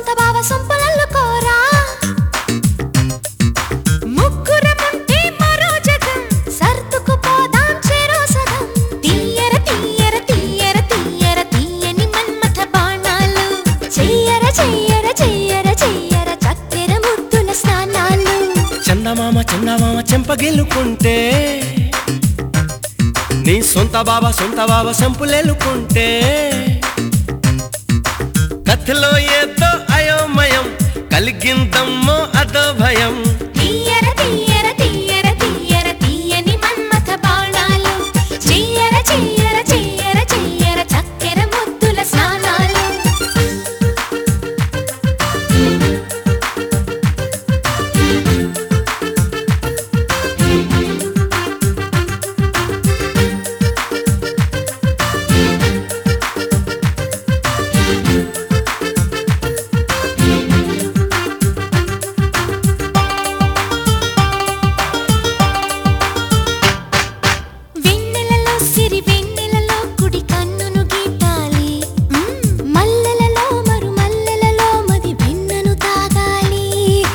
సొంత బావ సొంపలల్లుకోరా ముగ్గురముంటే మరో జగం సర్దుకు పోదాం చెరో సగం తీయర తీయర తీయర తీయర తీయని మన్మథ బాణాలు చెయ్యర చెయ్యర చెయ్యర చెయ్యర చక్కెర ముద్దుల స్నానాలు చందమామ చందమామ చెంపగిల్లుకుంటే నీ సొంత బాబా సొంత బాబా సంపులెలుకుంటే కథలో ఏదో అయోమయం కలిగిందమ్మో అదో భయం తీయర తీయర తీయర తీయర తీయని మన్మథ బాణాలు చెయ్యర చెయ్యర చెయ్యర చెయ్యర చక్కెర ముద్దుల స్నానాలు వెన్నెలలో సిరి వెన్నెలలో కుడి కన్నును గీటాలి మ్మ్. మల్లెలలో మరు మల్లెలలో మది వెన్నను తాగాలి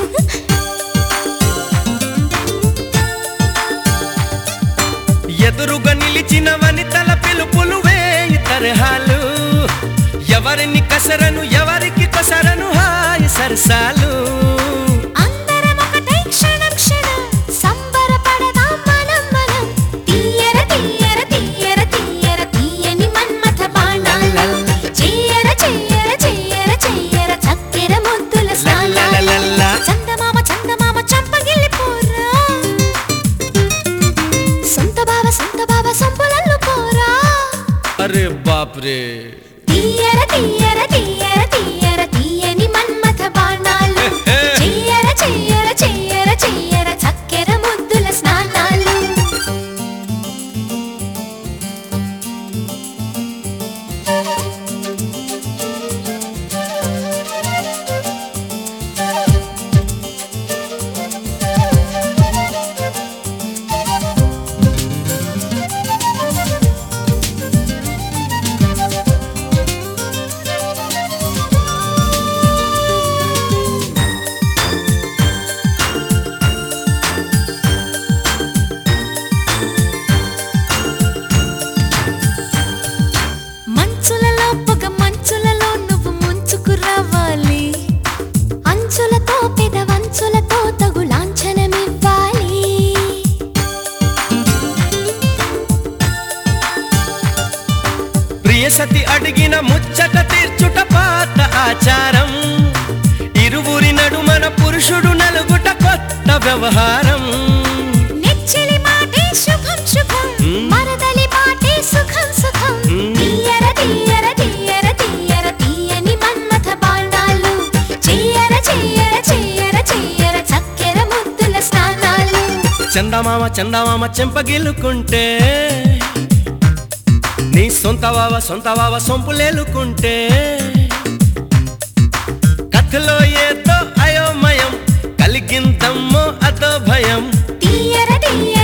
ఎదురుగా నిలిచిన వనితల పిలుపులు వేయి తరహాలు ఎవరిని కసరను ఎవరికి కొసరను హాయి సరసాలు అందరం ఒకటై క్షణం క్షణం సంబరపడదాం మనం మనం తీయర తీయర తీయర తీయర తీయని మన్మథ బాణాలు చెయ్యర చెయ్యర చెయ్యర చెయ్యర చక్కెర ముద్దుల స్నానాలు లల్లలలల్ల. చందమామ చందమామ చంపగిల్లిపోరా సొంత బావ సొంత బావ సొంపులల్లు పోరా అరే బాప్రే తీయర తీయర తీయర తీయర తీయని మన్మథ బాణాలు చెయ్యర చెయ్యర చెయ్యర చెయ్యర చక్కెర ముద్దుల స్నానాలు మంచులలో పొగ మంచులలో నువ్వు ముంచుకు రావాలి అంచులతో పెదవంచులతో తగు లాంఛనమివ్వాలి ప్రియసతి అడిగిన ముచ్చట తీర్చుట పాత ఆచారం ఇరువురి నడుమన పురుషుడు నలుగుట కొత్త వ్యవహారం నెచ్చిలి మాటే శుభం శుభం మ్మ్. మరదలి మాటే సుఖం సుఖం మ్మ్. తీయర తీయర తీయర తీయర తీయని మన్మథ బాణాలు చెయ్యర చెయ్యర చెయ్యర చెయ్యర చక్కెర ముద్దుల స్నానాలు చందమామ చందమామ చెంపగిల్లుకుంటే నీ సొంత వావ సొంత వావ సొంపులేలుకుంటే కథలో ఏదో అయోమయం కలిగిందమ్మో అదో భయం తీయర తీయర